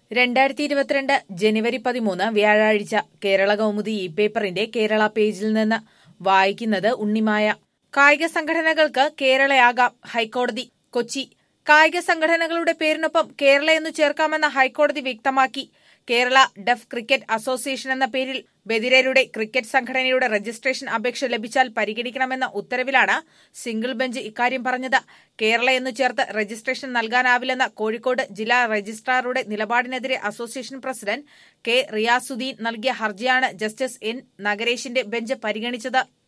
രണ്ടായിരത്തി ഇരുപത്തിരണ്ട് ജനുവരി പതിമൂന്ന് വ്യാഴാഴ്ച കേരള കൗമുദി ഇ പേപ്പറിന്റെ കേരള പേജിൽ നിന്ന് വായിക്കുന്നത് ഉണ്ണിമായ കായിക സംഘടനകൾക്ക് കേരളയാകാം ഹൈക്കോടതി കൊച്ചി കായിക സംഘടനകളുടെ പേരിനൊപ്പം കേരള എന്ന് ചേർക്കാമെന്ന ഹൈക്കോടതി വ്യക്തമാക്കി കേരള ഡഫ് ക്രിക്കറ്റ് അസോസിയേഷൻ എന്ന പേരിൽ ബദിരരുടെ ക്രിക്കറ്റ് സംഘടനയുടെ രജിസ്ട്രേഷൻ അപേക്ഷ ലഭിച്ചാൽ പരിഗണിക്കണമെന്ന ഉത്തരവിലാണ് സിംഗിൾ ബെഞ്ച് ഇക്കാര്യം പറഞ്ഞത് കേരള എന്നു ചേർത്ത് രജിസ്ട്രേഷൻ നൽകാനാവില്ലെന്ന കോഴിക്കോട് ജില്ലാ രജിസ്ട്രാറുടെ നിലപാടിനെതിരെ അസോസിയേഷൻ പ്രസിഡന്റ് കെ റിയാസുദ്ദീൻ നൽകിയ ഹർജിയാണ് ജസ്റ്റിസ് എൻ നഗരേഷിന്റെ ബെഞ്ച് പരിഗണിച്ചത്